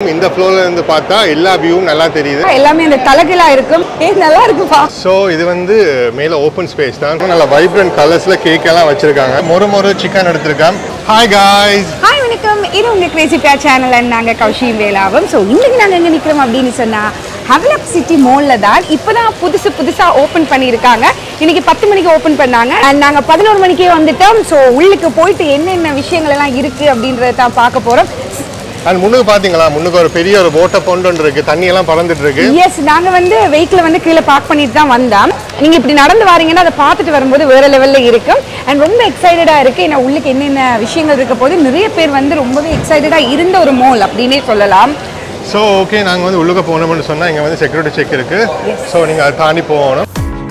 இந்த ஃப்ளோர்ல இருந்து பார்த்தா எல்லா வியூவும் நல்லா தெரியுது எல்லாமே அந்த தலகிலா இருக்கும் ஏ நல்லா இருக்குப்பா ஸோ இது வந்து மேல ஓப்பன் ஸ்பேஸ் தான் நல்ல வைப்ரண்ட் கலர்ஸ்ல கேக் எல்லாம் வச்சிருக்காங்க மொறு மொறு சிக்கன் எடுத்திருக்காங்க ஹாய் காய்ஸ் ஹாய் வணக்கம் இது உங்க கிரேசி பேர் சேனல் அண்ட் நாங்க கௌஷியும் வேலாவும் ஸோ இன்னைக்கு நாங்க எங்க நிக்கிறோம் அப்படின்னு சொன்னா ஹவலப் சிட்டி மால்ல தான் இப்பதான் புதுசு புதுசா ஓபன் பண்ணியிருக்காங்க இன்னைக்கு பத்து மணிக்கு ஓபன் பண்ணாங்க அண்ட் நாங்க பதினோரு மணிக்கே வந்துட்டோம் ஸோ உள்ளுக்கு போயிட்டு என்னென்ன விஷயங்கள் எல்லாம் இருக்கு அப்படின்றத தான் பார்க்க போறோம் அண்ட் முன்னுக்கு பாத்தீங்களா முன்னுக்கு ஒரு பெரிய ஒரு போட்டை பொண்டு இருக்கு தண்ணி எல்லாம் பறந்துட்டு இருக்கு எஸ் நாங்க வந்து வெஹிக்கிள் வந்து கீழே பார்க் பண்ணிட்டு தான் வந்தோம் நீங்க இப்படி நடந்து வாரீங்கன்னா அதை பார்த்துட்டு வரும்போது வேற லெவல்ல இருக்கும் அண்ட் ரொம்ப எக்ஸைட்டடா இருக்கு ஏன்னா உள்ளுக்கு என்னென்ன விஷயங்கள் இருக்க போது நிறைய பேர் வந்து ரொம்பவே எக்ஸைட்டடா இருந்த ஒரு மால் அப்படின்னே சொல்லலாம் ஸோ ஓகே நாங்கள் வந்து உள்ளுக்க போகணும்னு சொன்னால் இங்கே வந்து செக்யூரிட்டி செக் இருக்கு ஸோ நீங்கள் அதை தாண்டி போகணும்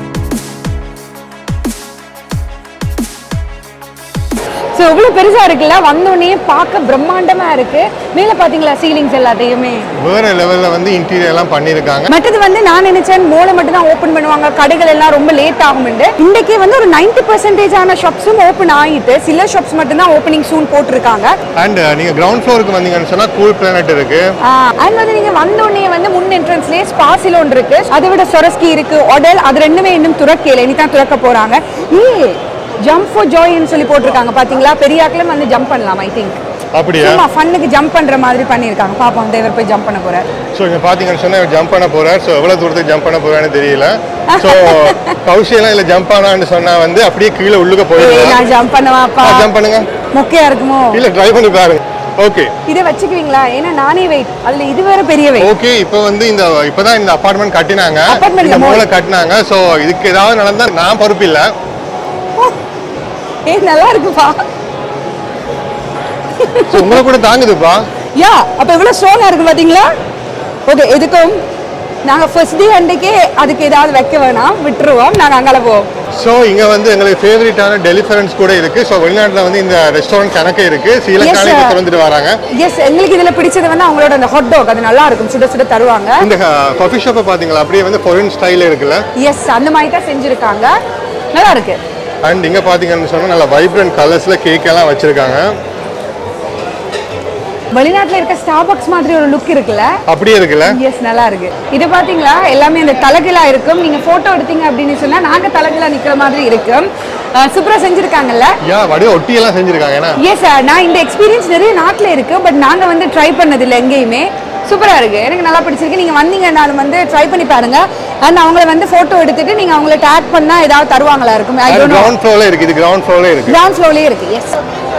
ஸோ இவ்வளோ பெருசா இருக்குல்ல வந்தோடனே பார்க்க பிரம்மாண்டமா இருக்கு மேலே பார்த்தீங்களா சீலிங்ஸ் எல்லாத்தையுமே வேற லெவலில் வந்து இன்டீரியர் எல்லாம் பண்ணியிருக்காங்க மற்றது வந்து நான் நினைச்சேன் மோலை மட்டும் தான் ஓப்பன் பண்ணுவாங்க கடைகள் எல்லாம் ரொம்ப லேட் ஆகும்னு இன்றைக்கே வந்து ஒரு நைன்டி பர்சன்டேஜ் ஆன ஷாப்ஸும் ஓப்பன் ஆகிட்டு சில ஷாப்ஸ் மட்டும் தான் ஓப்பனிங் சூன் போட்டிருக்காங்க அண்ட் நீங்கள் கிரவுண்ட் ஃப்ளோருக்கு வந்தீங்கன்னு சொன்னால் கூல் பிளானட் இருக்கு அண்ட் வந்து நீங்க வந்த உடனே வந்து முன் என்ட்ரன்ஸ்லயே ஸ்பாசிலோன் இருக்கு அதை விட சொரஸ்கி இருக்கு ஒடல் அது ரெண்டுமே இன்னும் துறக்கல இனி தான் துறக்க போறாங்க ஏ ஜம்ப் ஃபார் ஜாய்ன்னு சொல்லி போட்டிருக்காங்க பாத்தீங்களா பெரியாக்களும் வந்து ஜம்ப் பண்ணலாம் ஐ திங்க் அப்படியா சும்மா ஃபன்னுக்கு ஜம்ப் பண்ற மாதிரி பண்ணிருக்காங்க பாப்போம் தேவர் போய் ஜம்ப் பண்ண போறாரு ஸோ இங்கே பார்த்தீங்கன்னு சொன்னால் ஜம்ப் பண்ண போகிறார் ஸோ எவ்வளோ தூரத்துக்கு ஜம்ப் பண்ண போகிறான்னு தெரியல ஸோ கௌஷியெல்லாம் இல்லை ஜம்ப் ஆனான்னு சொன்னால் வந்து அப்படியே கீழே உள்ளுக்க ஏய் போயிடலாம் நான் ஜம்ப் பண்ணவாப்பா ஜம்ப் பண்ணுங்க மொக்கையா இருக்குமோ இல்லை ட்ரை பண்ணி பாருங்க ஓகே இதை வச்சுக்குவீங்களா ஏன்னா நானே வெயிட் அதுல இது வேற பெரிய வெயிட் ஓகே இப்போ வந்து இந்த இப்போதான் இந்த அபார்ட்மெண்ட் கட்டினாங்க Apartment இந்த இல்ல, mall. மூளை கட்டினாங்க ஸோ இதுக்கு ஏதாவது நடந்தா நான் பொறுப்பு இல்லை ஏய் நல்லா இருக்குப்பா ஸோ உங்களை கூட தாங்குதுப்பா யா அப்ப எவ்வளவு ஸ்ட்ராங்கா இருக்கு பாத்தீங்களா ஓகே எதுக்கும் நாங்க ஃபர்ஸ்ட் டே அன்னைக்கே அதுக்கு ஏதாவது வைக்க வேணாம் விட்டுருவோம் நாங்க அங்கால போவோம் ஸோ இங்க வந்து எங்களுக்கு ஃபேவரட்டான டெலிஃபரன்ஸ் கூட இருக்கு ஸோ வெளிநாட்டுல வந்து இந்த ரெஸ்டாரண்ட் கணக்கு இருக்கு ஸ்ரீலங்காலே Yes, இப்போ sir. திறந்துட்டு வராங்க எஸ் எங்களுக்கு இதுல பிடிச்சது வந்து அவங்களோட அந்த ஹாட் டாக் அது நல்லா இருக்கும் சுட சுட தருவாங்க இந்த காஃபி ஷாப்பை பாத்தீங்களா அப்படியே வந்து கொரியன் ஸ்டைல இருக்குல்ல எஸ் அந்த மாதிரி தான் செஞ்சிருக்காங்க நல்லா இருக்கு அண்ட் இங்க பாத்தீங்கன்னு சொன்னா நல்ல வைப்ரண்ட் கலர்ஸ்ல கேக் எல்லாம் வச்சிருக்காங்க வெளிநாட்டுல இருக்க ஸ்டார்பக்ஸ் மாதிரி ஒரு லுக் இருக்குல்ல அப்படியே இருக்குல்ல எஸ் நல்லா இருக்கு இது பாத்தீங்களா எல்லாமே அந்த தலகிலா இருக்கும் நீங்க போட்டோ எடுத்தீங்க அப்படின்னு சொன்னா நாங்க தலகிலா நிக்கிற மாதிரி இருக்கும் சூப்பரா செஞ்சிருக்காங்கல்ல யா வடிவ ஒட்டி எல்லாம் செஞ்சிருக்காங்க ஏன்னா எஸ் சார் நான் இந்த எக்ஸ்பீரியன்ஸ் நிறைய நாட்டில் இருக்கு பட் நாங்க வந்து ட்ரை பண்ணதில்லை எங்கேயுமே சூப்பரா இருக்கு எனக்கு நல்லா பிடிச்சிருக்கு நீங்க வந்தீங்கன்னாலும் வந்து ட்ரை பண்ணி பாருங்க அண்ட் அவங்கள வந்து போட்டோ எடுத்துட்டு நீங்க அவங்கள டேக் பண்ணா ஏதாவது தருவாங்களா இருக்கும் ஐ டோன்ட் நோ கிரவுண்ட் ஃப்ளோர்ல இருக்கு இது கிரவுண்ட் ஃப்ளோர்ல இருக்கு கிரவுண்ட் ஃப்ளோர்லயே இருக்கு எஸ்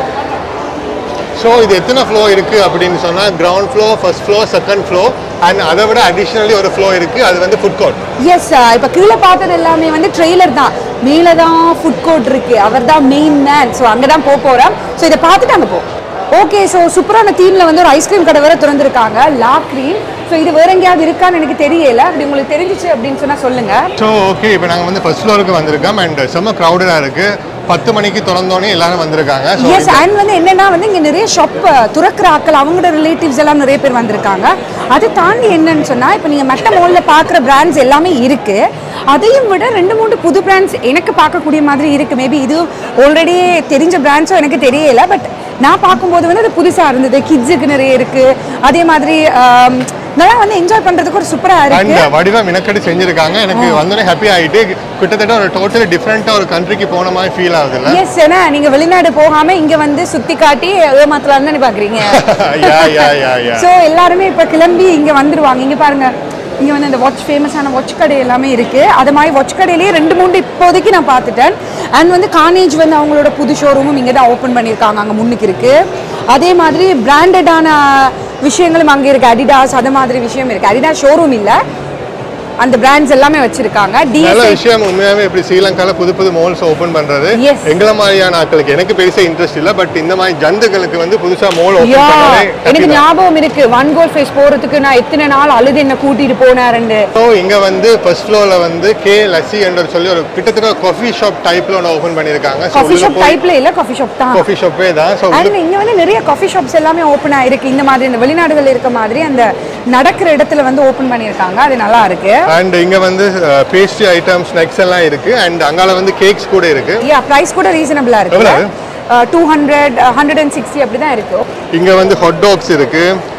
ஸோ இது எத்தனை ஃப்ளோ இருக்கு அப்படின்னு சொன்னா ground floor first floor second floor and அதை விட அடிஷ்னலி ஒரு ஃப்ளோ இருக்கு அது வந்து ஃபுட் கோர்ட் எஸ் இப்போ கீழே பார்த்தது எல்லாமே வந்து ட்ரெய்லர் தான் மேலே தான் ஃபுட் கோர்ட் இருக்கு அவர் தான் மெயின் மேன் ஸோ அங்கே தான் போக போகிறோம் ஸோ இதை பார்த்துட்டு அங்கே போ ஓகே ஸோ சூப்பரான தீமில் வந்து ஒரு ஐஸ்கிரீம் கடை வேற திறந்திருக்காங்க லா க்ரீம் ஸோ இது வேற எங்கேயாவது இருக்கான்னு எனக்கு தெரியல அப்படி உங்களுக்கு தெரிஞ்சிச்சு அப்படின்னு சொன்னால் சொல்லுங்க ஸோ ஓகே இப்போ நாங்கள் வந்து ஃபர்ஸ்ட் ஃப்ளோருக்கு வந்திருக்கோம் அண்ட் செம்ம க்ரௌடடாக இருக்கு பத்து மணிக்கு திறந்தோடனே எல்லாரும் வந்திருக்காங்க ஸோ எஸ் அண்ட் வந்து என்னன்னா வந்து இங்கே நிறைய ஷாப் துறக்கிற ஆட்கள் அவங்களோட ரிலேட்டிவ்ஸ் எல்லாம் நிறைய பேர் வந்திருக்காங்க அதை தாண்டி என்னன்னு சொன்னால் இப்போ நீங்கள் மற்ற மாலில் பார்க்குற பிராண்ட்ஸ் எல்லாமே இருக்கு அதையும் விட ரெண்டு மூணு புது பிராண்ட்ஸ் எனக்கு பார்க்கக்கூடிய மாதிரி இருக்கு மேபி இது ஆல்ரெடி தெரிஞ்ச பிராண்ட்ஸும் எனக்கு தெரியல பட் நான் பார்க்கும்போது வந்து அது புதுசாக இருந்தது கிட்ஸுக்கு நிறைய இருக்கு அதே மாதிரி ஆம், நல்லா வந்து என்ஜாய் பண்ணுறதுக்கு ஒரு சூப்பராக அண்ட் இருக்கு வடிவம் இனக்கடி செஞ்சிருக்காங்க எனக்கு வந்தோடனே ஹாப்பி ஆகிட்டு கிட்டத்தட்ட ஒரு டோட்டலி டிஃப்ரெண்ட்டாக ஒரு கண்ட்ரிக்கு போன மாதிரி ஃபீல் ஆகுதுல்ல எஸ் ஏன்னா நீங்கள் வெளிநாடு போகாமல் இங்கே வந்து சுற்றி காட்டி ஏமாத்தலாம்னு தானே பார்க்குறீங்க யா யா யா யா ஸோ எல்லாருமே இப்போ கிளம்பி இங்கே வந்துருவாங்க இங்கே பாருங்க இங்கே வந்து இந்த வாட்ச் ஃபேமஸான வாட்ச் கடை எல்லாமே இருக்கு அது மாதிரி வாட்ச் கடையிலேயே ரெண்டு மூணு இப்போதைக்கு நான் பார்த்துட்டேன் அண்ட் வந்து கானேஜ் வந்து அவங்களோட புது ஷோரூமும் இங்கே தான் ஓப்பன் பண்ணியிருக்காங்க அங்கே முன்னுக்கு இருக்கு அதே மாதிரி பிராண்டடான விஷயங்களும் அங்கே இருக்கு அடிடாஸ் அது மாதிரி விஷயம் இருக்கு அடிடாஸ் ஷோரூம் இல்லை அந்த பிராண்ட்ஸ் எல்லாமே வச்சிருக்காங்க நல்ல டிஎஸ்ஐ விஷயம் உண்மையாவே இப்படி ஸ்ரீலங்கால புது புது மால்ஸ் ஓபன் பண்றது Yes. எங்களை மாதிரியான ஆட்களுக்கு எனக்கு பெருசா இன்ட்ரெஸ்ட் இல்ல பட் இந்த மாதிரி ஜந்துகளுக்கு வந்து புதுசா மால் ஓபன் யா பண்ணவே எனக்கு ஞாபகம் இருக்கு ஒன் கோல் ஃபேஸ் போறதுக்கு நான் எத்தனை நாள் அழுது என்ன கூட்டிட்டு போனாருன்னு ஸோ இங்க வந்து ஃபர்ஸ்ட் ஃப்ளோர்ல வந்து கே லஸ்ஸி என்று சொல்லி ஒரு கிட்டத்தட்ட காஃபி ஷாப் டைப்ல ஒன்று ஓபன் பண்ணிருக்காங்க காஃபி ஷாப் டைப்ல இல்ல காஃபி ஷாப் தான் காஃபி ஷாப்பே தான் ஸோ அண்ட் இங்க வந்து நிறைய காஃபி ஷாப்ஸ் எல்லாமே ஓப்பன் ஆயிருக்கு இந்த மாதிரி இந்த வெளிநாடுகள் இருக்க மாதிரி அந்த நடக்கிற இடத்துல வந்து ஓப்பன் பண்ணியிருக்காங்க அது நல்லா இருக்கு அண்ட் இங்க வந்து பேஸ்ட்ரி ஐட்டம் ஸ்நாக்ஸ் எல்லாம் இருக்கு அண்ட் அங்கால வந்து கேக்ஸ் கூட இருக்கு யா பிரைஸ் கூட ரீசனபிளா இருக்கு எவ்வளவு? Two hundred hundred and sixty அப்படி தான் இருக்கு இங்க வந்து ஹாட் டாக்ஸ் இருக்கு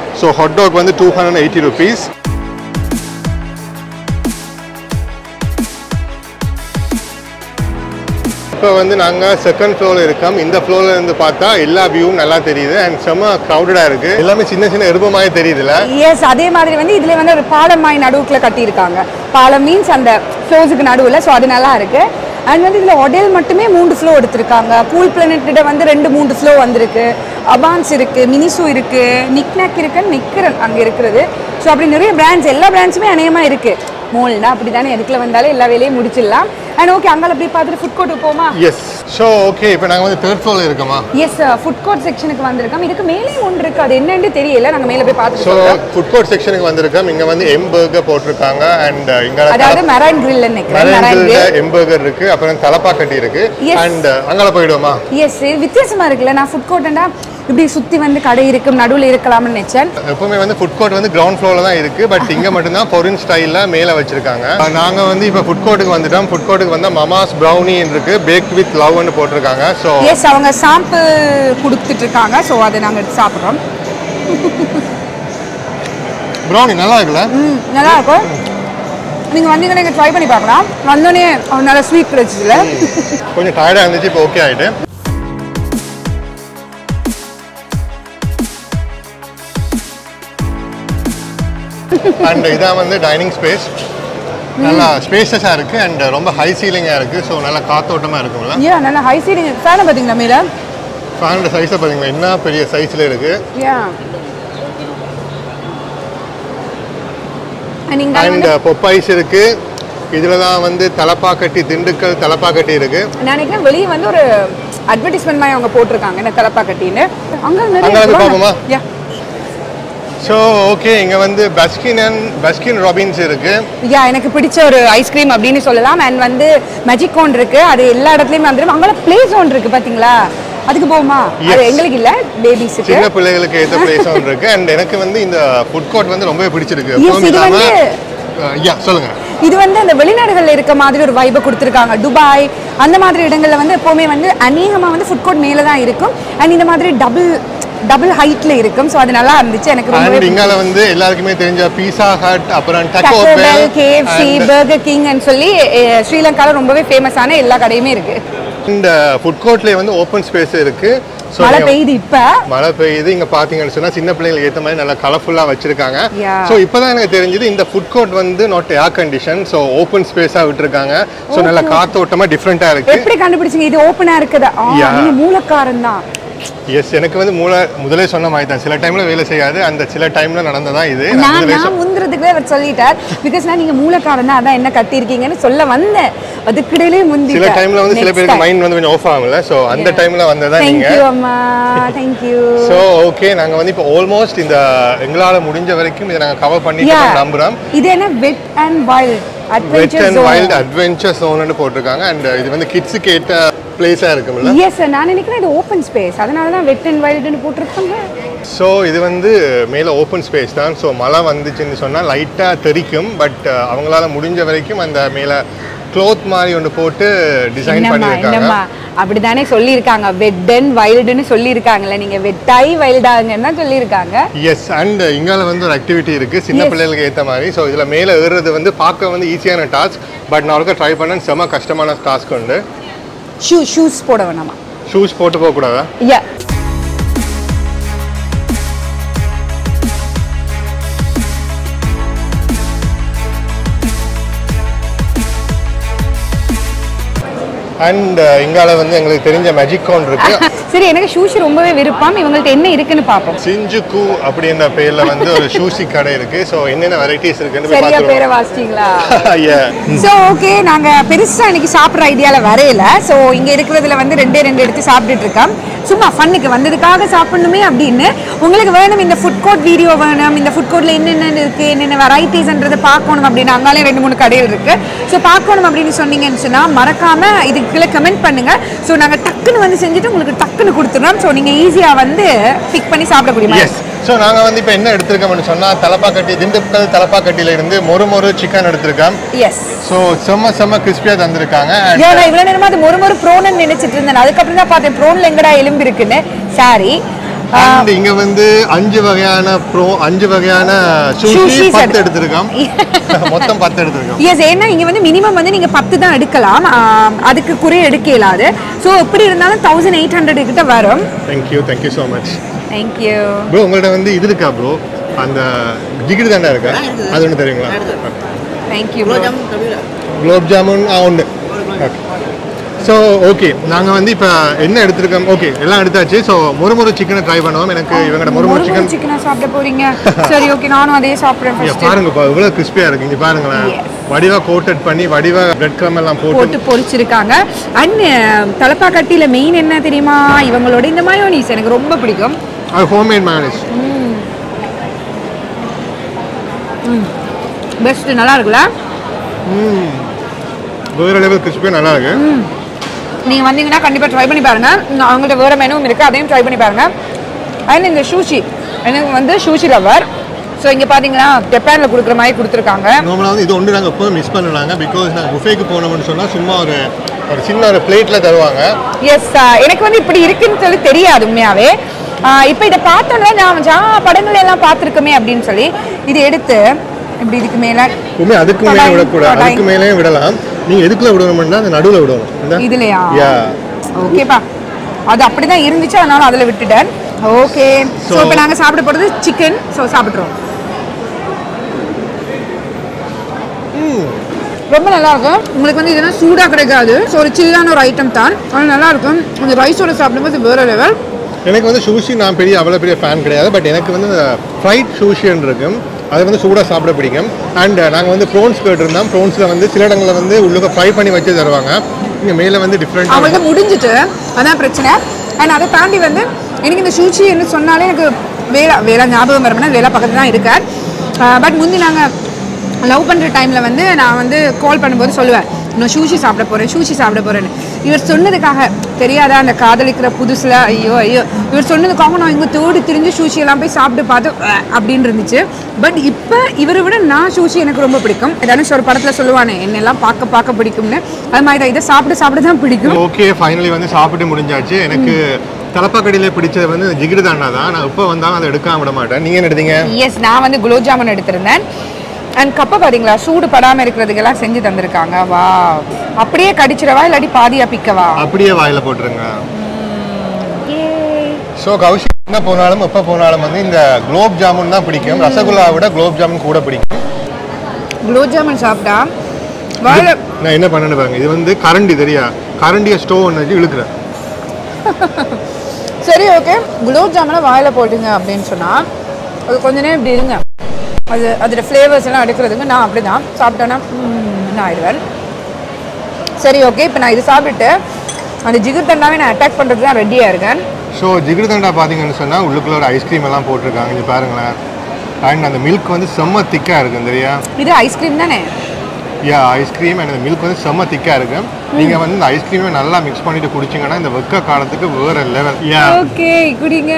ஸோ ஹாட் டாக் வந்து டூ ஹண்ட்ரட் எயிட்டி ருபீஸ் இப்போ வந்து நாங்கள் செகண்ட் ஃப்ளோரில் இருக்கோம் இந்த ஃப்ளோரில் இருந்து பார்த்தா எல்லா வியூவும் நல்லா தெரியுது அண்ட் செம்ம க்ரௌடடாக இருக்குது எல்லாமே சின்ன சின்ன எருப மாதிரி தெரியுதுல்ல எஸ் அதே மாதிரி வந்து இதுல வந்து ஒரு பாலம் மாதிரி நடுவுக்குள்ள கட்டியிருக்காங்க பாலம் மீன்ஸ் அந்த ஃப்ளோஸுக்கு நடுவில் ஸோ அது நல்லா இருக்கு அண்ட் வந்து இதில் ஒடேல் மட்டுமே மூன்று ஃப்ளோ எடுத்திருக்காங்க கூல் பிளானெட்டிட வந்து ரெண்டு மூன்று ஃப்ளோ வந்திருக்கு அபான்ஸ் இருக்கு மினிசு இருக்கு நிக்னாக் இருக்கு நிக்கிறன் அங்கே இருக்கிறது ஸோ அப்படி நிறைய பிராண்ட்ஸ் எல்லா பிராண்ட்ஸுமே அநேகமாக இருக்கு மோல்னா அப்படி தானே எதுக்குள்ள வந்தாலும் எல்லா வேலையும் முடிச்சிடலாம் அண்ட் ஓகே அங்கே அப்படியே பார்த்துட்டு ஃபுட் கோர்ட்டுக்கு போமா எஸ் ஸோ ஓகே இப்போ நாங்கள் வந்து தேர்ட் ஃப்ளோரில் இருக்கோமா எஸ் ஃபுட் கோர்ட் செக்ஷனுக்கு வந்திருக்கோம் இதுக்கு மேலே ஒன்று இருக்கு அது என்னன்னு தெரியல நாங்கள் மேலே போய் ஸோ பார்த்துட்டு சொல்றோம். ஃபுட் கோர்ட் செக்ஷனுக்கு வந்திருக்கோம் இங்கே வந்து எம் பர்கர் போட்டிருக்காங்க அண்ட் இங்கே அதாவது மெரைன் கிரில் நினைக்கிறேன் மெரைன் கிரில் எம் பர்கர் இருக்கு அப்புறம் தலப்பாக்கட்டி இருக்கு Yes. அண்ட் அங்கே போயிடுவோமா எஸ் வித்தியாசமா இருக்குல்ல நான் ஃபுட் கோர்ட்டா இப்படி சுத்தி வந்து கடை இருக்கும் நடுவுல இருக்கலாம்னு நினைச்சேன் எப்பவுமே வந்து ஃபுட் கோர்ட் வந்து கிரவுண்ட் ஃப்ளோரில் தான் இருக்கு பட் இங்கே மட்டும்தான் பொரின் ஸ்டைலில் மேலே வச்சிருக்காங்க நாங்கள் வந்து இப்போ ஃபுட் கோர்ட்டுக்கு வந்துட்டோம் ஃபுட் கோர்ட்டுக்கு வந்தால் மமாஸ் ப்ரௌனி இருக்கு பேக் வித் லவ்னு போட்டிருக்காங்க ஸோ எஸ் அவங்க சாம்பிள் கொடுத்துட்டு இருக்காங்க ஸோ அதை நாங்கள் எடுத்து சாப்பிட்றோம் ப்ரௌனி நல்லா இருக்குல்ல ம் நல்லா இருக்கும் நீங்கள் வந்தீங்கன்னா நீங்கள் ட்ரை பண்ணி பார்க்கலாம் வந்தோடனே ஒரு நல்ல ஸ்வீட் கிடைச்சதுல கொஞ்சம் டயர்டாக இருந்துச்சு இப்போ ஓகே ஆயிட்டு அண்ட் இதான் வந்து டைனிங் ஸ்பேஸ் நல்லா ஸ்பேசஸாக இருக்கு அண்ட் ரொம்ப ஹை சீலிங்காக இருக்கு ஸோ நல்லா காத்தோட்டமாக இருக்கும்ல ஏன் நல்ல ஹை சீலிங் ஃபேனை பார்த்தீங்களா மேலே ஃபேனோட சைஸை பார்த்தீங்களா என்ன பெரிய சைஸில் இருக்கு ஏன் நீங்கள் அண்ட் பொப்பாய்ஸ் இருக்கு இதில் தான் வந்து தலப்பாக்கட்டி திண்டுக்கல் தலப்பாக்கட்டி இருக்கு நான் நினைக்கிறேன் வெளியே வந்து ஒரு அட்வர்டைஸ்மெண்ட் மாதிரி அவங்க போட்டிருக்காங்க என்ன தலப்பா கட்டின்னு அங்கே அங்க நிறைய வந்து பார்ப்போமா? யா ஸோ ஓகே இங்கே வந்து பஸ்கின் அண்ட் பஸ்கின் ராபின்ஸ் இருக்கு யா எனக்கு பிடிச்ச ஒரு ஐஸ்கிரீம் அப்படின்னு சொல்லலாம் அண்ட் வந்து மேஜிக் கோன் இருக்கு அது எல்லா இடத்துலயும் வந்துடும் அங்கே ப்ளே ஜோன் இருக்கு பாத்தீங்களா அதுக்கு போகுமா அது Yes. எங்களுக்கு இல்ல பேபிஸுக்கு சின்ன பிள்ளைகளுக்கு ஏற்ற பிளேஸ் ஒன்று இருக்கு அண்ட் எனக்கு வந்து இந்த ஃபுட் கோர்ட் வந்து ரொம்பவே பிடிச்சிருக்கு Yes, எப்பவும் இது இல்லாம வந்து- யா சொல்லுங்க இது வந்து அந்த வெளிநாடுகள்ல இருக்க மாதிரி ஒரு வைபை கொடுத்துருக்காங்க துபாய் அந்த மாதிரி இடங்கள்ல வந்து எப்பவுமே வந்து அநேகமா வந்து ஃபுட் கோர்ட் மேல தான் இருக்கும் அண்ட் இந்த மாதிரி டபுள் டபுள் ஹைட்ல இருக்கும் ஸோ அது நல்லா இருந்துச்சு எனக்கு அண்ட் ரொம்பவே இங்கால வந்து எல்லாருக்குமே தெரிஞ்ச பீஸா ஹட் அப்புறம் Taco Taco Bell Bell KFC Burger King சொல்லி அஹ், ஸ்ரீலங்கால ரொம்பவே ஃபேமஸான எல்லா கடையுமே இருக்கு இந்த ஃபுட் கோர்ட்லேயே வந்து ஓப்பன் ஸ்பேஸ் இருக்கு ஸோ மழை பெய்யுது இப்ப மழை பெய்யுது இங்க பாத்தீங்கன்னு சொன்னா சின்ன பிள்ளைங்களுக்கு ஏத்த மாதிரி நல்லா கலர்ஃபுல்லா வச்சிருக்காங்க Yeah. ஸோ இப்போதான் எனக்கு தெரிஞ்சது இந்த ஃபுட் கோர்ட் வந்து not air condition so open ஸ்பேஸா விட்டுருக்காங்க ஸோ நல்லா காத்தோட்டமா டிஃப்ரெண்டா இருக்கு எப்படி கண்டுபிடிச்சீங்க இது ஓப்பனா இருக்குதா ஆ, Yeah. நீங்க மூலக்காரன் தான் எஸ் எனக்கு வந்து மூல முதலே சொன்ன மாதிரி தான் சில டைம்ல வேலை செய்யாது அந்த சில டைம்ல நடந்ததா இது நான் நான் முதலே நான் முந்துறதுக்குவே அவர் சொல்லிட்டார் பிகாஸ் நான் நீங்க மூலக்காரன் தான் அதான் என்ன கட்டியிருக்கீங்கன்னு சொல்ல வந்தேன் அதுக்கிடையிலே முந்தி சில டைம்ல வந்து சில பேருக்கு மைண்ட் வந்து கொஞ்சம் ஆஃப் ஆகும்ல ஸோ அந்த டைம்ல வந்ததா நீங்க தேங்க்யூ அம்மா தேங்க்யூ ஸோ ஓகே நாங்க வந்து இப்போ ஆல்மோஸ்ட் இந்த எங்களால முடிஞ்ச வரைக்கும் இதை நாங்க கவர் பண்ணிட்டு நம்புறோம் இது என்ன wet and wild wet adventure and wild zone adventure ஜோன்னு போட்டிருக்காங்க அண்ட் இது வந்து கிட்ஸுக்கு ஏற்ற பிளேஸா இருக்கும்ல எஸ் நான் நினைக்கிறேன் இது ஓப்பன் ஸ்பேஸ் அதனால தான் வெட் அண்ட் வைல்டுன்னு போட்டிருக்காங்க ஸோ இது வந்து மேலே ஓப்பன் ஸ்பேஸ் தான் ஸோ மழை வந்துச்சுன்னு சொன்னால் லைட்டாக தெரிக்கும் பட் அவங்களால முடிஞ்ச வரைக்கும் அந்த மேலே க்ளோத் மாதிரி ஒன்று போட்டு டிசைன் என்னம்மா பண்ணியிருக்காங்க என்னம்மா அப்படிதானே சொல்லியிருக்காங்க வெட் அண்ட் வைல்டுன்னு சொல்லியிருக்காங்கல்ல நீங்க வெட்டாய் வைல்டாங்கன்னு தான் சொல்லியிருக்காங்க எஸ் அண்ட் இங்கால வந்து ஒரு ஆக்டிவிட்டி இருக்குது சின்ன Yes. பிள்ளைகளுக்கு ஏற்ற மாதிரி ஸோ இதில் மேலே ஏறுறது வந்து பார்க்க வந்து ஈஸியான டாஸ்க் பட் நான் ஒருக்கா ட்ரை பண்ணேன் செம கஷ்டமான டாஸ்க் உண்டு ஷூ ஷூஸ் போட வேணாமா ஷூஸ் போட்டு போகக்கூடாதா யா அண்ட் இங்கால வந்து எங்களுக்கு தெரிஞ்ச மேஜிக் கவுண்ட் இருக்கு சரி எனக்கு ஷூஸ் ரொம்பவே விருப்பம் இவங்கள்ட்ட என்ன இருக்குன்னு பார்ப்போம் சிஞ்சுக்கு அப்படின்ற பேர்ல வந்து ஒரு ஷூசி கடை இருக்கு ஸோ என்னென்ன வெரைட்டிஸ் இருக்குன்னு போய் சரியா பேரை பார்த்துருவோம் வாசிச்சிங்களா Yeah. ஸோ ஓகே நாங்கள் பெருசாக இன்னைக்கு சாப்பிட்ற ஐடியாவில் வரையில ஸோ இங்கே இருக்கிறதுல வந்து ரெண்டே ரெண்டு எடுத்து சாப்பிட்டுட்டு இருக்கோம் சும்மா ஃபன்னுக்கு வந்ததுக்காக சாப்பிடணுமே அப்படின்னு உங்களுக்கு வேணும் இந்த ஃபுட் கோர்ட் வீடியோ வேணும் இந்த ஃபுட் கோர்ட்டில் என்னென்ன இருக்குது என்னென்ன வெரைட்டிஸ்ன்றதை பார்க்கணும் அப்படின்னு அங்காலே ரெண்டு மூணு கடைகள் இருக்குது ஸோ பார்க்கணும் அப்படின்னு சொன்னீங்கன்னு சொன்னால் மறக்காமல் இதுக்கு கீழே கமெண்ட் பண்ணுங்கள் ஸோ நாங்கள் டக்குன்னு வந்து செஞ்சுட்டு உங்களுக்கு டக்குன்னு கொடுத்துடுறோம் ஸோ நீங்கள் ஈஸியாக வந்து பிக் பண்ணி சாப்பிடக்கூடிய மாதிரி எஸ் ஸோ நாங்கள் வந்து இப்போ என்ன எடுத்திருக்கோம்னு சொன்னால் தலப்பாக்கட்டி திண்டுக்கல் தலப்பாக்கட்டியில இருந்து மொறு மொறு சிக்கன் எடுத்திருக்கோம் எஸ் ஸோ செம்ம செம்ம கிறிஸ்பியாக தந்திருக்காங்க and ஏன் நான் இவ்வளவு நேரமா அது ஒரு ஒரு ப்ரோன்னு நினைச்சிட்டு இருந்தேன் அதுக்கப்புறம் தான் பார்த்தேன் ப்ரோன்ல எங்கடா எலும்பு இருக்குன்னு சாரி அண்ட் இங்க வந்து அஞ்சு வகையான ப்ரோ அஞ்சு வகையான Sushi சுஷி set. பத்து எடுத்திருக்கோம் மொத்தம் பத்து எடுத்திருக்கோம் எஸ் ஏன்னா இங்க வந்து மினிமம் வந்து நீங்க பத்து தான் எடுக்கலாம் ஆஹ் அதுக்கு குறைய எடுக்க இயலாது ஸோ எப்படி இருந்தாலும் தௌசண்ட் எயிட் ஹண்ட்ரட் கிட்ட வரும் thank you thank you so much thank you bro உங்கள்ட்ட வந்து இது இருக்கா ப்ரோ அந்த ஜிகிரி தாண்டா இருக்கா அது ஒன்று தெரியுங்களா தேங்க்யூ குலோப் ஜாமுன் ஆ ஒன்று ஓகே ஸோ ஓகே நாங்கள் வந்து இப்போ என்ன எடுத்திருக்கோம் ஓகே எல்லாம் எடுத்தாச்சு ஸோ முறுமுறு சிக்கனை ட்ரை பண்ணுவோம் எனக்கு இவங்கட முறுமுறு சிக்கன் சிக்கனா சாப்பிட போறீங்க சரி ஓகே நானும் அதே சாப்பிடுறேன் இங்க ஃபர்ஸ்ட் பாருங்கப்பா இவ்வளோ கிறிஸ்பியாக இருக்கு இங்கே பாருங்களேன் Yes. வடிவா கோட்டட் பண்ணி வடிவா பிரெட் க்ரம் எல்லாம் போட்டு போட்டு பொரிச்சிருக்காங்க அண்ட் தலப்பா கட்டியில மெயின் என்ன தெரியுமா இவங்களோட இந்த மயோனீஸ் எனக்கு ரொம்ப பிடிக்கும் அது ஹோம்மேட் மயோனிஸ் பெஸ்ட் நல்லா இருக்குல்ல வேறு லெவல் கிறிஸ்பியாக நல்லா இருக்கு நீங்க வந்தீங்கன்னா கண்டிப்பா ட்ரை பண்ணி பாருங்க இன்னும் அவங்கள்ட்ட வேற மெனுவும் இருக்கு அதையும் ட்ரை பண்ணி பாருங்க அண்ட் இந்த ஷூஷி எனக்கு வந்து ஷூஷி லவர் ஸோ இங்க பாத்தீங்கன்னா ஜப்பான்ல கொடுக்குற மாதிரி கொடுத்துருக்காங்க நார்மலாக வந்து இது ஒன்று நாங்கள் எப்போதும் மிஸ் பண்ணுறாங்க பிகாஸ் நாங்கள் புஃபேக்கு போனோம்னு சொன்னால் சும்மா ஒரு ஒரு சின்ன ஒரு பிளேட்டில் தருவாங்க எஸ் எனக்கு வந்து இப்படி இருக்குன்னு சொல்லி தெரியாது உண்மையாவே இப்போ இதை பார்த்தோம்ல நான் ஜா படங்கள் எல்லாம் பார்த்துருக்கோமே அப்படின்னு சொல்லி இது எடுத்து இப்படி இதுக்கு மேல உண்மை அதுக்கு மேலே படாய், விடக்கூடாது படாய். அதுக்கு மேலேயும் விடலாம் நீங்கள் எதுக்குள்ள விடணும்னா அந்த நடுவில் விடணும் இந்த இதுலயா யா ஓகேப்பா அது அப்படிதான் இருந்துச்சு அதனால அதுல விட்டுட்டேன் ஓகே ஸோ So- இப்போ நாங்க சாப்பிட போறது சிக்கன் ஸோ சாப்பிட்றோம் ரொம்ப நல்லா இருக்கும் உங்களுக்கு வந்து இதெல்லாம் சூடா கிடைக்காது ஸோ ஒரு சில்லான ஒரு ஐட்டம் தான் ஆனால் நல்லா இருக்கும் இந்த ரைஸோட சாப்பிடும்போது வேற லெவல் எனக்கு வந்து சூஷி நான் பெரிய அவ்வளோ பெரிய ஃபேன் கிடையாது பட் எனக்கு வந்து இந்த ஃப்ரைட் சூஷின்னு இருக்கும் அது வந்து சூடாக சாப்பிட பிடிக்கும் அண்ட் நாங்கள் வந்து ப்ரோன்ஸ் கேட்டிருந்தோம் ப்ரோன்ஸில் வந்து சில இடங்களில் வந்து உள்ளுக்க ஃப்ரை பண்ணி வச்சு தருவாங்க இங்கே மேலே வந்து டிஃப்ரெண்ட் அவங்களுக்கு முடிஞ்சிட்டு அதான் பிரச்சனை அண்ட் அதை தாண்டி வந்து எனக்கு இந்த சூச்சி என்று சொன்னாலே எனக்கு வேலை வேலை ஞாபகம் வரமுன்னா வேலை பக்கத்துல தான் இருக்கேன் பட் முந்தி நாங்கள் லவ் பண்ணுற டைமில் வந்து நான் வந்து கால் பண்ணும்போது சொல்லுவேன் நான் சூஷி சாப்பிட போகிறேன் சூஷி சாப்பிட போகிறேன்னு இவர் சொன்னதுக்காக தெரியாதா அந்த காதலிக்கிற புதுசில் ஐயோ ஐயோ இவர் சொன்னதுக்காக நான் இங்கே தேடி திரிஞ்சு சூஷி எல்லாம் போய் சாப்பிட்டு பார்த்து அஹ், அப்படின்னு இருந்துச்சு பட் இப்போ இவரை விட நான் சூஷி எனக்கு ரொம்ப பிடிக்கும் தனுஷ் ஒரு படத்தில் சொல்லுவானே என்னெல்லாம் பார்க்க பார்க்க பிடிக்கும்னு அது மாதிரி தான் இதை சாப்பிட சாப்பிட தான் பிடிக்கும் ஓகே ஃபைனலி வந்து சாப்பிட்டு முடிஞ்சாச்சு எனக்கு தலப்பாக்கடியில் பிடிச்சது வந்து ஜிகிரு தாண்டா தான் நான் எப்போ வந்தாலும் அதை எடுக்காம விட மாட்டேன் நீங்கள் என்ன எடுத்தீங்க எஸ் நான் வந்து குலோப் ஜாமுன் எடுத்திருந்தேன் அண்ட் கப்பை பாத்தீங்களா சூடு படாமல் இருக்கிறதுக்கெல்லாம் செஞ்சு தந்திருக்காங்க வா அப்படியே கடிச்சிடவா இல்லாட்டி பாதியா பிக்கவா அப்படியே வாயில போட்டுருங்க ஸோ கௌஷிக் எங்கே போனாலும் எப்போ போனாலும் வந்து இந்த குலோப் ஜாமுன் தான் பிடிக்கும் ரசகுல்லாவை விட குலோப் ஜாமுன் கூட பிடிக்கும் குலோப் ஜாமுன் சாப்பிட்டா வாழை நான் என்ன பண்ணேன்னு பாருங்க இது வந்து கரண்டி தெரியா கரண்டியை ஸ்டோவ் ஒன்று வச்சு இழுக்கிறேன் சரி ஓகே குலோப் ஜாமுனை வாயில போட்டுங்க அப்படின்னு சொன்னா அது கொஞ்ச நேரம் இப்படி இருங்க அது அதோட ஃப்ளேவர்ஸ் எல்லாம் எடுக்கிறதுக்கு நான் அப்படி தான் சாப்பிட்டேன்னா ம்ம் ஆயிடுவேன் சரி ஓகே இப்போ நான் இது சாப்பிட்டுட்டு அந்த ஜிகர் தண்டாவே நான் அட்டாக் பண்ணுறது தான் ரெடியாக இருக்கேன் ஸோ ஜிகிரு தண்டா பார்த்தீங்கன்னு சொன்னால் உள்ளுக்குள்ள ஒரு ஐஸ்கிரீம் எல்லாம் போட்டிருக்காங்க இங்கே பாருங்களேன் அண்ட் அந்த மில்க் வந்து செம்ம திக்காக இருக்கும் தெரியா இது ஐஸ்கிரீம் தானே யா ஐஸ்கிரீம் அண்ட் அந்த மில்க் வந்து செம்ம திக்காக இருக்கும் நீங்கள் வந்து இந்த ஐஸ்கிரீமை நல்லா மிக்ஸ் பண்ணிட்டு குடிச்சிங்கன்னா இந்த வெக்க காலத்துக்கு வேற லெவல் யா ஓகே குடிங்க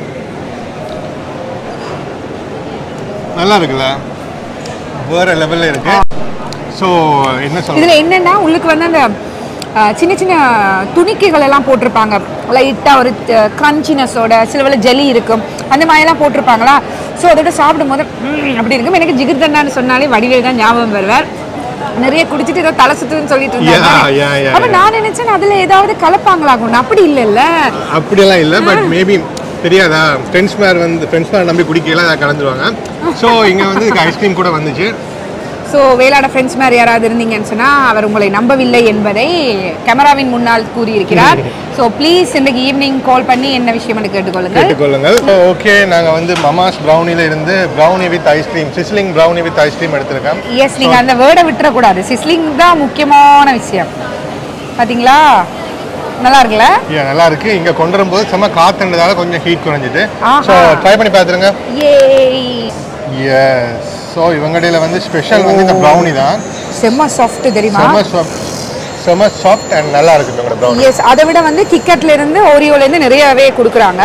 நல்லா இருக்குல்ல வேற லெவலில் இருக்கு ஸோ என்ன சொல்றது இதுல என்னன்னா உள்ளுக்கு வந்து அந்த அஹ், சின்ன சின்ன துணிக்கைகள் எல்லாம் போட்டிருப்பாங்க லைட்டா ஒரு கிரன்ச்சினஸோட சில வேளை ஜெலி இருக்கும் அந்த மாதிரி எல்லாம் போட்டிருப்பாங்களா ஸோ அதோட சாப்பிடும்போது ம், அப்படி இருக்கும் எனக்கு ஜிகிர் தண்டான்னு சொன்னாலே வடிவேல் தான் ஞாபகம் வருவார் நிறைய குடிச்சிட்டு ஏதோ தலை சுத்துதுன்னு சொல்லிட்டு இருந்தாங்க Yeah, yeah, yeah, அப்ப yeah. நான் நினைச்சேன் அதுல ஏதாவது கலப்பாங்களாகும் அப்படி இல்லைல்ல அப்படியெல்லாம் இல்லை பட் மேபி தெரியாதா ஃப்ரெண்ட்ஸ் மேர் வந்து ஃப்ரெண்ட்ஸ் மேர் நம்பி குடிக்கலாம் அதை கலந்துருவாங்க ஸோ இங்கே வந்து இதுக்கு ஐஸ்கிரீம் கூட வந்துச்சு ஸோ வேளாட ஃப்ரெண்ட்ஸ் மாதிரி யாராவது இருந்தீங்கன்னு சொன்னால் அவர் உங்களை நம்பவில்லை என்பதை கேமராவின் முன்னால் கூறியிருக்கிறார் ஸோ ப்ளீஸ் இன்றைக்கு ஈவினிங் கால் பண்ணி என்ன விஷயம் கேட்டுக்கொள்ளுங்கள் கேட்டுக்கொள்ளுங்கள் ஓகே நாங்கள் வந்து மமாஸ் ப்ரௌனில இருந்து brownie with ice cream sizzling brownie with ice cream எடுத்திருக்கேன் எஸ் நீங்கள் அந்த வேர்டை விட்டுறக்கூடாது சிஸ்லிங் தான் முக்கியமான விஷயம் பார்த்தீங்களா நல்லா இருக்குல்ல Yeah, நல்லா இருக்கு இங்கே கொண்டு வரும்போது செம்ம காத்துன்றதால கொஞ்சம் ஹீட் குறைஞ்சிட்டு ஆஹா. ஸோ ட்ரை பண்ணி பார்த்துருங்க ஏய் எஸ் ஸோ இவங்கடையில வந்து ஸ்பெஷல் வந்து இந்த ப்ரௌனி தான் செம்ம சாஃப்ட் தெரியுமா செம்ம சாஃப்ட் செம்ம சாஃப்ட் அண்ட் நல்லா இருக்கு இவங்களோட ப்ரௌனி எஸ் அதை விட வந்து கிக்கெட்ல இருந்து ஓரியோல இருந்து நிறையவே கொடுக்குறாங்க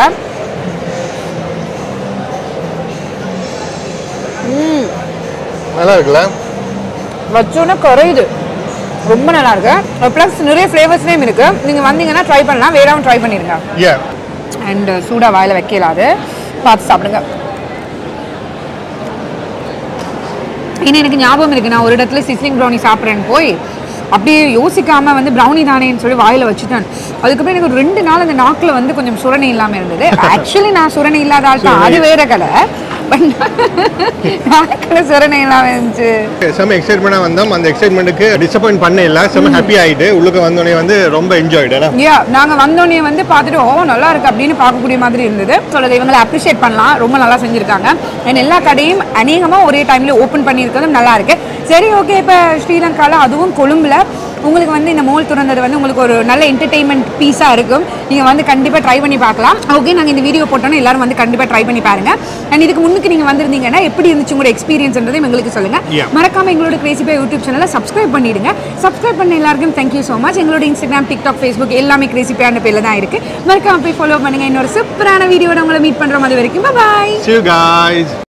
நல்லா இருக்குல்ல வச்சோன்னே குறையுது ரொம்ப நல்லா இருக்கு ப்ளஸ் நிறைய ஃப்ளேவர்ஸ்லேயும் இருக்கு நீங்க வந்தீங்கன்னா ட்ரை பண்ணலாம் வேறாவும் ட்ரை பண்ணிருங்க ஏ அண்ட் சூடாக வாயில் வைக்கலாது பார்த்து சாப்பிடுங்க ஏன்னா எனக்கு ஞாபகம் இருக்கு நான் ஒரு இடத்துல சிஸ்லிங் ப்ரௌனி சாப்பிட்றேன்னு போய் அப்படியே யோசிக்காம வந்து ப்ரௌனி தானேன்னு சொல்லி வாயில வச்சுட்டேன் அதுக்கப்புறம் எனக்கு ஒரு ரெண்டு நாள் அந்த நாக்கில் வந்து கொஞ்சம் சுரணை இல்லாமல் இருந்தது ஆக்சுவலி நான் சுரணை இல்லாத ஆள் தான் அது வேற கதை பட் நாக்கில் சுரணை இல்லாமல் இருந்துச்சு செம்ம எக்ஸைட்மெண்ட்டாக வந்தோம் அந்த எக்ஸைட்மெண்ட்டுக்கு டிசப்பாயிண்ட் பண்ண இல்லை செம்ம ஹாப்பி ஆகிட்டு உள்ளுக்கு வந்தோடனே வந்து ரொம்ப என்ஜாய்டு ஏன்னா யா நாங்கள் வந்தோடனே வந்து பார்த்துட்டு ஓ நல்லா இருக்கு அப்படின்னு பார்க்கக்கூடிய மாதிரி இருந்தது சொல்றது இவங்களை அப்ரிஷியேட் பண்ணலாம் ரொம்ப நல்லா செஞ்சுருக்காங்க அண்ட் எல்லா கடையும் அநேகமாக ஒரே டைம்ல ஓப்பன் பண்ணியிருக்கிறதும் நல்லா இருக்கு சரி ஓகே இப்போ ஸ்ரீலங்காவில் அதுவும் கொழும்புல உங்களுக்கு வந்து இந்த மோல் திறந்தது வந்து உங்களுக்கு ஒரு நல்ல என்டர்டெயின்மெண்ட் பீஸாக இருக்கும் நீங்கள் வந்து கண்டிப்பாக ட்ரை பண்ணி பார்க்கலாம் ஓகே நாங்கள் இந்த வீடியோ போட்டோன்னா எல்லாரும் வந்து கண்டிப்பாக ட்ரை பண்ணி பாருங்க அண்ட் இதுக்கு முன்னுக்கு நீங்கள் வந்திருந்தீங்கன்னா எப்படி இருந்துச்சு உங்களோட எக்ஸ்பீரியன்ஸ்ன்றதையும் எங்களுக்கு சொல்லுங்க Yeah. மறக்காம எங்களோட கிரேசி பை யூடியூப் சேனலை சப்ஸ்கிரைப் பண்ணிடுங்க சப்ஸ்கிரைப் பண்ண எல்லாருக்கும் தேங்க்யூ ஸோ மச் எங்களோட இன்ஸ்டாகிராம் டிக்டாக் ஃபேஸ்புக் எல்லாமே கிரேசி பேண்ட் பேர்ல தான் இருக்கு மறக்காம போய் ஃபாலோ பண்ணுங்க இன்னொரு சூப்பரான வீடியோட உங்களை மீட் பண்ற மாதிரி வரைக்கும் பாய் See you guys.